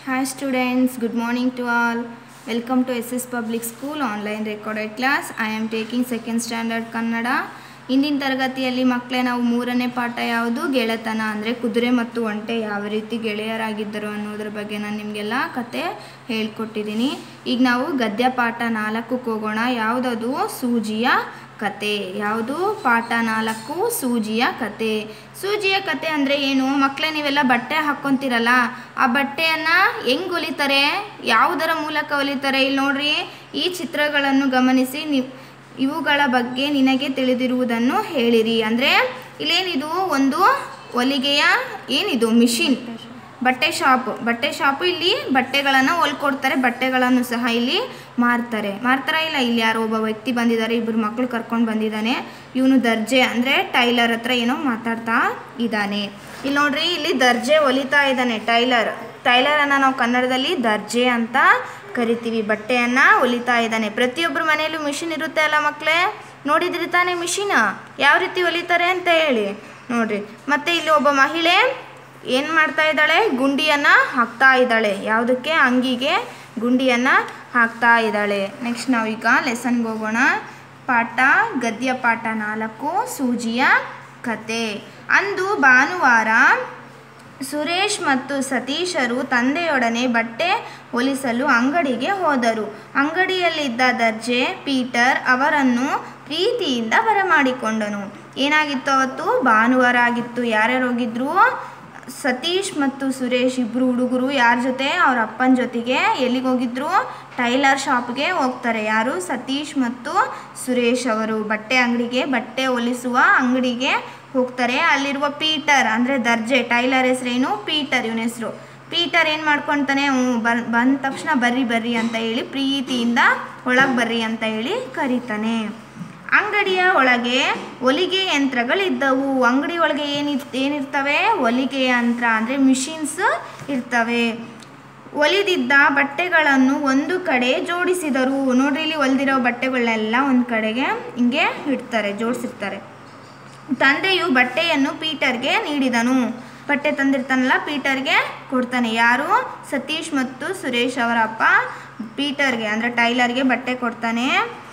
Hi students, good morning to all. Welcome to SS Public School online recorded class. I am taking second standard Kannada ಇಂದಿನ ತರಗತಿಯಲ್ಲಿ ಮಕ್ಕಳೇ ನಾವು ಮೂರನೇ ಪಾಠ ಯಾವುದು ಗೆಳೆತನ ಅಂದರೆ ಕುದುರೆ ಮತ್ತು ಒಂಟೆ ಯಾವ ರೀತಿ ಗೆಳೆಯರಾಗಿದ್ದರು ಅನ್ನೋದ್ರ ಬಗ್ಗೆ ನಾನು ನಿಮಗೆಲ್ಲ ಕತೆ ಹೇಳ್ಕೊಟ್ಟಿದ್ದೀನಿ ಈಗ ನಾವು ಗದ್ಯ ಪಾಠ ನಾಲ್ಕಕ್ಕೆ ಹೋಗೋಣ ಯಾವುದದು ಸೂಜಿಯ ಕತೆ ಯಾವುದು ಪಾಠ ನಾಲ್ಕು ಸೂಜಿಯ ಕತೆ ಸೂಜಿಯ ಕತೆ ಅಂದರೆ ಏನು ಮಕ್ಕಳೇ ನೀವೆಲ್ಲ ಬಟ್ಟೆ ಹಾಕ್ಕೊಂತೀರಲ್ಲ ಆ ಬಟ್ಟೆಯನ್ನು ಹೆಂಗೆ ಹೊಲಿತಾರೆ ಯಾವುದರ ಮೂಲಕ ಹೊಲಿತಾರೆ ಇಲ್ಲಿ ನೋಡ್ರಿ ಈ ಚಿತ್ರಗಳನ್ನು ಗಮನಿಸಿ ನೀವು ಇವುಗಳ ಬಗ್ಗೆ ನಿನಗೆ ತಿಳಿದಿರುವುದನ್ನು ಹೇಳಿರಿ ಅಂದರೆ ಇಲ್ಲೇನಿದು ಒಂದು ಹೊಲಿಗೆಯ ಏನಿದು ಮಿಷಿನ್ ಬಟ್ಟೆ ಶಾಪ್ ಬಟ್ಟೆ ಶಾಪು ಇಲ್ಲಿ ಬಟ್ಟೆಗಳನ್ನು ಹೊಲ್ಕೊಡ್ತಾರೆ ಬಟ್ಟೆಗಳನ್ನು ಸಹ ಇಲ್ಲಿ ಮಾರ್ತಾರೆ ಮಾರ್ತಾರ ಇಲ್ಲ ಇಲ್ಲಿ ಯಾರೋ ಒಬ್ಬ ವ್ಯಕ್ತಿ ಬಂದಿದ್ದಾರೆ ಇಬ್ಬರು ಮಕ್ಕಳು ಕರ್ಕೊಂಡು ಬಂದಿದ್ದಾನೆ ಇವನು ದರ್ಜೆ ಅಂದರೆ ಟೈಲರ್ ಹತ್ರ ಏನೋ ಮಾತಾಡ್ತಾ ಇದ್ದಾನೆ ಇಲ್ಲಿ ನೋಡ್ರಿ ಇಲ್ಲಿ ದರ್ಜೆ ಹೊಲಿತಾ ಇದ್ದಾನೆ ಟೈಲರ್ ಟೈಲರನ್ನು ನಾವು ಕನ್ನಡದಲ್ಲಿ ದರ್ಜೆ ಅಂತ ಕರಿತೀವಿ ಬಟ್ಟೆಯನ್ನು ಹೊಲಿತಾ ಇದ್ದಾನೆ ಪ್ರತಿಯೊಬ್ಬರ ಮನೆಯಲ್ಲೂ ಮಿಷಿನ್ ಇರುತ್ತೆ ಅಲ್ಲ ಮಕ್ಕಳೇ ನೋಡಿದ್ರಿ ತಾನೇ ಮಿಷಿನ ಯಾವ ರೀತಿ ಹೊಲಿತಾರೆ ಅಂತ ಹೇಳಿ ನೋಡ್ರಿ ಮತ್ತೆ ಇಲ್ಲಿ ಒಬ್ಬ ಮಹಿಳೆ ಏನು ಮಾಡ್ತಾ ಇದ್ದಾಳೆ ಗುಂಡಿಯನ್ನು ಹಾಕ್ತಾ ಇದ್ದಾಳೆ ಯಾವುದಕ್ಕೆ ಅಂಗಿಗೆ ಗುಂಡಿಯನ್ನು ಹಾಕ್ತಾ ಇದ್ದಾಳೆ ನೆಕ್ಸ್ಟ್ ನಾವೀಗ ಲೆಸನ್ಗೆ ಹೋಗೋಣ ಪಾಠ ಗದ್ಯ ಪಾಠ ನಾಲ್ಕು ಸೂಜಿಯ ಕತೆ ಅಂದು ಭಾನುವಾರ ಸುರೇಶ್ ಮತ್ತು ಸತೀಶರು ತಂದೆಯೊಡನೆ ಬಟ್ಟೆ ಹೊಲಿಸಲು ಅಂಗಡಿಗೆ ಹೋದರು ಅಂಗಡಿಯಲ್ಲಿದ್ದ ದರ್ಜೆ ಪೀಟರ್ ಅವರನ್ನು ಪ್ರೀತಿಯಿಂದ ಬರಮಾಡಿಕೊಂಡನು ಏನಾಗಿತ್ತು ಅವತ್ತು ಭಾನುವಾರ ಆಗಿತ್ತು ಯಾರ್ಯಾರು ಹೋಗಿದ್ರು ಸತೀಶ್ ಮತ್ತು ಸುರೇಶ್ ಇಬ್ಬರು ಹುಡುಗರು ಯಾರ ಜೊತೆ ಅವ್ರ ಅಪ್ಪನ ಜೊತೆಗೆ ಎಲ್ಲಿಗೆ ಹೋಗಿದ್ರು ಟೈಲರ್ ಶಾಪ್ಗೆ ಹೋಗ್ತಾರೆ ಯಾರು ಸತೀಶ್ ಮತ್ತು ಸುರೇಶ್ ಅವರು ಬಟ್ಟೆ ಅಂಗಡಿಗೆ ಬಟ್ಟೆ ಹೊಲಿಸುವ ಅಂಗಡಿಗೆ ಹೋಗ್ತಾರೆ ಅಲ್ಲಿರುವ ಪೀಟರ್ ಅಂದರೆ ದರ್ಜೆ ಟೈಲರ್ ಹೆಸರೇನು ಪೀಟರ್ ಇವನ ಹೆಸರು ಪೀಟರ್ ಏನು ಮಾಡ್ಕೊತಾನೆ ಬನ್ ಬಂದ ತಕ್ಷಣ ಬರ್ರಿ ಬರ್ರಿ ಅಂತ ಹೇಳಿ ಪ್ರೀತಿಯಿಂದ ಒಳಗೆ ಬರ್ರಿ ಅಂತ ಹೇಳಿ ಕರೀತಾನೆ ಅಂಗಡಿಯ ಒಳಗೆ ಹೊಲಿಗೆ ಯಂತ್ರಗಳಿದ್ದವು ಅಂಗಡಿ ಒಳಗೆ ಏನಿರ್ ಏನಿರ್ತವೆ ಹೊಲಿಗೆ ಯಂತ್ರ ಅಂದರೆ ಮಿಷಿನ್ಸ್ ಇರ್ತವೆ ಹೊಲಿದಿದ್ದ ಬಟ್ಟೆಗಳನ್ನು ಒಂದು ಕಡೆ ಜೋಡಿಸಿದರು ನೋಡ್ರಿ ಇಲ್ಲಿ ಹೊಲಿದಿರೋ ಬಟ್ಟೆಗಳನ್ನೆಲ್ಲ ಒಂದು ಕಡೆಗೆ ಹಿಂಗೆ ಇಡ್ತಾರೆ ಜೋಡಿಸಿರ್ತಾರೆ ತಂದೆಯು ಬಟ್ಟೆಯನ್ನು ಪೀಟರ್ಗೆ ನೀಡಿದನು ಬಟ್ಟೆ ತಂದಿರ್ತಾನಲ್ಲ ಪೀಟರ್ಗೆ ಕೊಡ್ತಾನೆ ಯಾರು ಸತೀಶ್ ಮತ್ತು ಸುರೇಶ್ ಅವರ ಅಪ್ಪ ಪೀಟರ್ಗೆ ಅಂದರೆ ಟೈಲರ್ಗೆ ಬಟ್ಟೆ ಕೊಡ್ತಾನೆ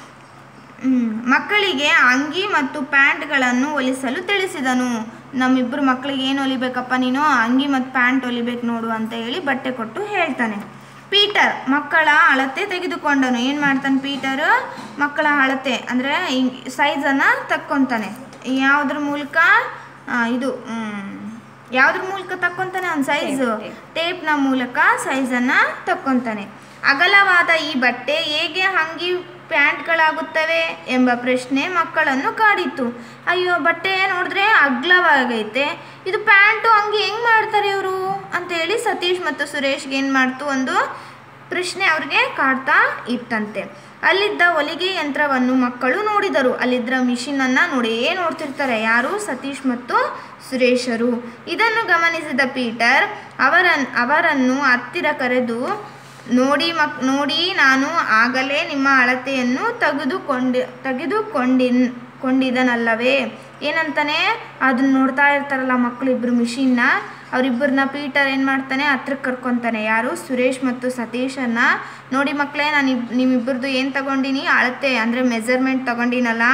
ಮಕ್ಕಳಿಗೆ ಅಂಗಿ ಮತ್ತು ಪ್ಯಾಂಟ್ಗಳನ್ನು ಹೊಲಿಸಲು ತಿಳಿಸಿದನು ನಮ್ಮಿಬ್ಬರು ಮಕ್ಕಳಿಗೆ ಏನು ಹೊಲಿಬೇಕಪ್ಪ ನೀನು ಅಂಗಿ ಮತ್ತು ಪ್ಯಾಂಟ್ ಹೊಲಿಬೇಕು ನೋಡು ಅಂತ ಹೇಳಿ ಬಟ್ಟೆ ಕೊಟ್ಟು ಹೇಳ್ತಾನೆ ಪೀಟರ್ ಮಕ್ಕಳ ಅಳತೆ ತೆಗೆದುಕೊಂಡನು ಏನು ಮಾಡ್ತಾನೆ ಪೀಟರ್ ಮಕ್ಕಳ ಅಳತೆ ಅಂದರೆ ಸೈಜನ್ನು ತಕ್ಕೊತಾನೆ ಯಾವುದ್ರ ಮೂಲಕ ಇದು ಯಾವುದ್ರ ಮೂಲಕ ತಕ್ಕೊತಾನೆ ಅವ್ನು ಸೈಜು ಟೇಪ್ನ ಮೂಲಕ ಸೈಜನ್ನು ತಕ್ಕೊತಾನೆ ಅಗಲವಾದ ಈ ಬಟ್ಟೆ ಹೇಗೆ ಅಂಗಿ ಪ್ಯಾಂಟ್ಗಳಾಗುತ್ತವೆ ಎಂಬ ಪ್ರಶ್ನೆ ಮಕ್ಕಳನ್ನು ಕಾಡಿತ್ತು ಅಯ್ಯೋ ಬಟ್ಟೆ ನೋಡಿದ್ರೆ ಅಗ್ಲವಾಗೈತೆ ಇದು ಪ್ಯಾಂಟು ಅಂಗಿ ಹೆಂಗೆ ಮಾಡ್ತಾರೆ ಇವರು ಅಂತೇಳಿ ಸತೀಶ್ ಮತ್ತು ಸುರೇಶ್ಗೆ ಏನು ಮಾಡ್ತು ಒಂದು ಪ್ರಶ್ನೆ ಅವ್ರಿಗೆ ಕಾಡ್ತಾ ಇತ್ತಂತೆ ಅಲ್ಲಿದ್ದ ಹೊಲಿಗೆ ಯಂತ್ರವನ್ನು ಮಕ್ಕಳು ನೋಡಿದರು ಅಲ್ಲಿದ್ದ ಮಿಷಿನನ್ನು ನೋಡೇ ನೋಡ್ತಿರ್ತಾರೆ ಯಾರು ಸತೀಶ್ ಮತ್ತು ಸುರೇಶರು ಇದನ್ನು ಗಮನಿಸಿದ ಪೀಟರ್ ಅವರನ್ ಅವರನ್ನು ಹತ್ತಿರ ಕರೆದು ನೋಡಿ ಮಕ್ ನೋಡಿ ನಾನು ಆಗಲೇ ನಿಮ್ಮ ಅಳತೆಯನ್ನು ತೆಗೆದುಕೊಂಡು ತೆಗೆದುಕೊಂಡಿನ್ ಕೊಂಡಿದನಲ್ಲವೇ ಏನಂತಾನೆ ಅದನ್ನ ನೋಡ್ತಾ ಇರ್ತಾರಲ್ಲ ಮಕ್ಕಳು ಇಬ್ಬರು ಮಿಷಿನ್ನ ಅವರಿಬ್ಬರನ್ನ ಪೀಟರ್ ಏನು ಮಾಡ್ತಾನೆ ಹತ್ರಕ್ಕೆ ಕರ್ಕೊತಾನೆ ಯಾರು ಸುರೇಶ್ ಮತ್ತು ಸತೀಶನ್ನ ನೋಡಿ ಮಕ್ಕಳೇ ನಾನು ಇಬ್ ನಿಮ್ಮಿಬ್ಬರದು ಏನು ತಗೊಂಡಿನಿ ಅಳತೆ ಅಂದರೆ ಮೆಜರ್ಮೆಂಟ್ ತಗೊಂಡಿನಲ್ಲ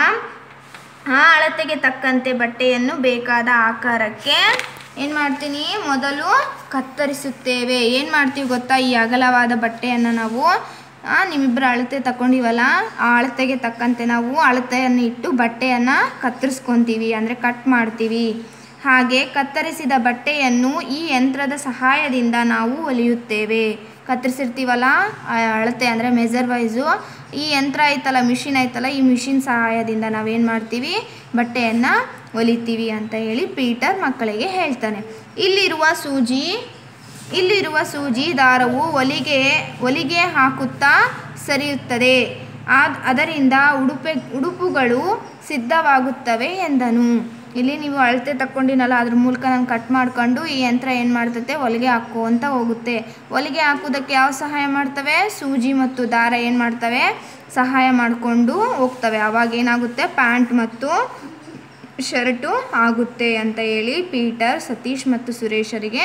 ಆ ಅಳತೆಗೆ ತಕ್ಕಂತೆ ಬಟ್ಟೆಯನ್ನು ಬೇಕಾದ ಆಕಾರಕ್ಕೆ ಏನು ಮಾಡ್ತೀನಿ ಮೊದಲು ಕತ್ತರಿಸುತ್ತೇವೆ ಏನು ಮಾಡ್ತೀವಿ ಗೊತ್ತಾ ಈ ಅಗಲವಾದ ಬಟ್ಟೆಯನ್ನು ನಾವು ನಿಮ್ಮಿಬ್ಬರು ಅಳತೆ ತಗೊಂಡಿವಲ್ಲ ಆ ಅಳತೆಗೆ ತಕ್ಕಂತೆ ನಾವು ಅಳತೆಯನ್ನು ಇಟ್ಟು ಬಟ್ಟೆಯನ್ನು ಕತ್ತರಿಸ್ಕೊತೀವಿ ಅಂದರೆ ಕಟ್ ಮಾಡ್ತೀವಿ ಹಾಗೆ ಕತ್ತರಿಸಿದ ಬಟ್ಟೆಯನ್ನು ಈ ಯಂತ್ರದ ಸಹಾಯದಿಂದ ನಾವು ಹೊಲಿಯುತ್ತೇವೆ ಕತ್ತರಿಸಿರ್ತೀವಲ್ಲ ಆ ಅಳತೆ ಅಂದರೆ ಮೆಜರ್ ವೈಸು ಈ ಯಂತ್ರ ಐತಲ್ಲ ಮಿಷಿನ್ ಐತಲ್ಲ ಈ ಮಿಷಿನ್ ಸಹಾಯದಿಂದ ನಾವೇನು ಮಾಡ್ತೀವಿ ಬಟ್ಟೆಯನ್ನು ಹೊಲಿತೀವಿ ಅಂತ ಹೇಳಿ ಪೀಟರ್ ಮಕ್ಕಳಿಗೆ ಹೇಳ್ತಾನೆ ಇಲ್ಲಿರುವ ಸೂಜಿ ಇಲ್ಲಿರುವ ಸೂಜಿ ದಾರವು ಹೊಲಿಗೆ ಹೊಲಿಗೆ ಹಾಕುತ್ತಾ ಸರಿಯುತ್ತದೆ ಆದ್ ಅದರಿಂದ ಉಡುಪೆ ಉಡುಪುಗಳು ಸಿದ್ಧವಾಗುತ್ತವೆ ಎಂದನು ಇಲ್ಲಿ ನೀವು ಅಳತೆ ತಕ್ಕೊಂಡಿನಲ್ಲ ಅದ್ರ ಮೂಲಕ ನಾನು ಕಟ್ ಮಾಡ್ಕೊಂಡು ಈ ಯಂತ್ರ ಏನು ಮಾಡ್ತತೆ ಹೊಲಿಗೆ ಹಾಕೋ ಅಂತ ಹೋಗುತ್ತೆ ಹೊಲಿಗೆ ಹಾಕೋದಕ್ಕೆ ಯಾವ ಸಹಾಯ ಮಾಡ್ತವೆ ಸೂಜಿ ಮತ್ತು ದಾರ ಏನು ಮಾಡ್ತವೆ ಸಹಾಯ ಮಾಡಿಕೊಂಡು ಹೋಗ್ತವೆ ಅವಾಗ ಏನಾಗುತ್ತೆ ಪ್ಯಾಂಟ್ ಮತ್ತು ಶರ್ಟು ಆಗುತ್ತೆ ಅಂತ ಹೇಳಿ ಪೀಟರ್ ಸತೀಶ್ ಮತ್ತು ಸುರೇಶರಿಗೆ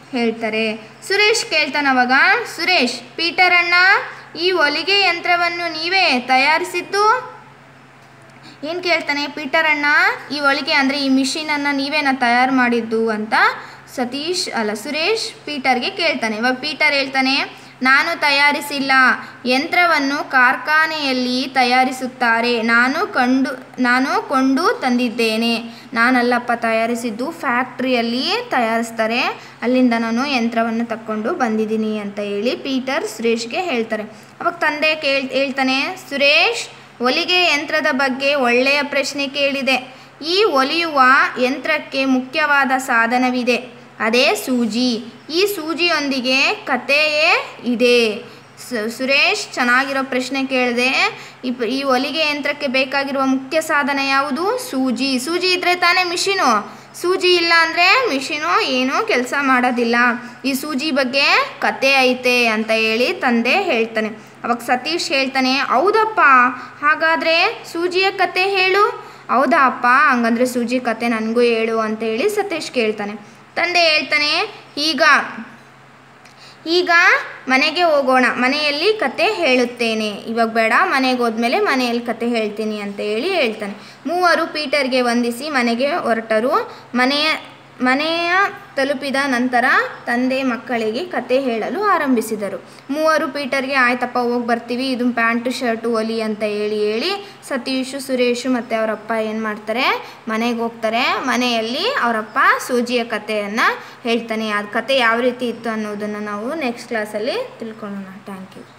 ಹೇಳ್ತಾರೆ ಸುರೇಶ್ ಕೇಳ್ತಾನೆ ಅವಾಗ ಸುರೇಶ್ ಪೀಟರ್ ಅಣ್ಣ ಈ ಹೊಲಿಗೆ ಯಂತ್ರವನ್ನು ನೀವೇ ತಯಾರಿಸಿದ್ದು ಏನು ಕೇಳ್ತಾನೆ ಪೀಟರ್ ಅಣ್ಣ ಈ ಹೊಲಿಗೆ ಅಂದರೆ ಈ ಮಿಷಿನನ್ನು ನೀವೇನ ತಯಾರು ಮಾಡಿದ್ದು ಅಂತ ಸತೀಶ್ ಅಲ್ಲ ಸುರೇಶ್ ಪೀಟರ್ಗೆ ಕೇಳ್ತಾನೆ ಇವಾಗ ಪೀಟರ್ ಹೇಳ್ತಾನೆ ನಾನು ತಯಾರಿಸಿಲ್ಲ ಯಂತ್ರವನ್ನು ಕಾರ್ಖಾನೆಯಲ್ಲಿ ತಯಾರಿಸುತ್ತಾರೆ ನಾನು ಕಂಡು ನಾನು ಕೊಂಡು ತಂದಿದ್ದೇನೆ ನಾನಲ್ಲಪ್ಪ ತಯಾರಿಸಿದ್ದು ಫ್ಯಾಕ್ಟ್ರಿಯಲ್ಲಿ ತಯಾರಿಸ್ತಾರೆ ಅಲ್ಲಿಂದ ನಾನು ಯಂತ್ರವನ್ನು ತಕ್ಕೊಂಡು ಬಂದಿದ್ದೀನಿ ಅಂತ ಹೇಳಿ ಪೀಟರ್ ಸುರೇಶ್ಗೆ ಹೇಳ್ತಾರೆ ಅವಾಗ ತಂದೆ ಕೇಳ್ ಹೇಳ್ತಾನೆ ಸುರೇಶ್ ಹೊಲಿಗೆ ಯಂತ್ರದ ಬಗ್ಗೆ ಒಳ್ಳೆಯ ಪ್ರಶ್ನೆ ಕೇಳಿದೆ ಈ ಹೊಲಿಯುವ ಯಂತ್ರಕ್ಕೆ ಮುಖ್ಯವಾದ ಸಾಧನವಿದೆ ಅದೇ ಸೂಜಿ ಈ ಸೂಜಿಯೊಂದಿಗೆ ಕಥೆಯೇ ಇದೆ ಸು- ಸುರೇಶ್ ಚೆನ್ನಾಗಿರೋ ಪ್ರಶ್ನೆ ಕೇಳಿದೆ ಈ ಪ- ಈ ಹೊಲಿಗೆ ಯಂತ್ರಕ್ಕೆ ಬೇಕಾಗಿರುವ ಮುಖ್ಯ ಸಾಧನ ಯಾವುದು ಸೂಜಿ ಸೂಜಿ ಇದ್ದರೆ ತಾನೇ ಮಿಷಿನು ಸೂಜಿ ಇಲ್ಲ ಅಂದರೆ ಮಿಷಿನು ಏನೂ ಕೆಲಸ ಮಾಡೋದಿಲ್ಲ ಈ ಸೂಜಿ ಬಗ್ಗೆ ಕತೆ ಐತೆ ಅಂತ ಹೇಳಿ ತಂದೆ ಹೇಳ್ತಾನೆ ಅವಾಗ ಸತೀಶ್ ಹೇಳ್ತಾನೆ ಹೌದಪ್ಪ ಹಾಗಾದರೆ ಸೂಜಿಯ ಕತೆ ಹೇಳು ಹೌದಾ ಅಪ್ಪ ಹಂಗಂದ್ರೆ ಸೂಜಿ ಕತೆ ನನಗೂ ಹೇಳು ಅಂತ ಹೇಳಿ ಸತೀಶ್ ಕೇಳ್ತಾನೆ ತಂದೆ ಹೇಳ್ತಾನೆ ಈಗ ಈಗ ಮನೆಗೆ ಹೋಗೋಣ ಮನೆಯಲ್ಲಿ ಕತೆ ಹೇಳುತ್ತೇನೆ ಇವಾಗ ಬೇಡ ಮನೆಗೆ ಹೋದ್ಮೇಲೆ ಮನೆಯಲ್ಲಿ ಕತೆ ಹೇಳ್ತೀನಿ ಅಂತ ಹೇಳಿ ಹೇಳ್ತಾನೆ ಮೂವರು ಪೀಟರ್ಗೆ ವಂದಿಸಿ ಮನೆಗೆ ಹೊರಟರು ಮನೆಯ ಮನೆಯ ತಲುಪಿದ ನಂತರ ತಂದೆ ಮಕ್ಕಳಿಗೆ ಕತೆ ಹೇಳಲು ಆರಂಭಿಸಿದರು ಮೂವರು ಪೀಟರ್ಗೆ ಆಯ್ತಪ್ಪ ಹೋಗಿ ಬರ್ತೀವಿ ಇದು ಪ್ಯಾಂಟು ಶರ್ಟು ಒಲಿ ಅಂತ ಹೇಳಿ ಹೇಳಿ ಸತೀಶು ಸುರೇಶು ಮತ್ತು ಅವರಪ್ಪ ಏನು ಮಾಡ್ತಾರೆ ಮನೆಗೆ ಹೋಗ್ತಾರೆ ಮನೆಯಲ್ಲಿ ಅವರಪ್ಪ ಸೂಜಿಯ ಕಥೆಯನ್ನು ಹೇಳ್ತಾನೆ ಅದು ಕತೆ ಯಾವ ರೀತಿ ಇತ್ತು ಅನ್ನೋದನ್ನು ನಾವು ನೆಕ್ಸ್ಟ್ ಕ್ಲಾಸಲ್ಲಿ ತಿಳ್ಕೊಳ್ಳೋಣ ಥ್ಯಾಂಕ್ ಯು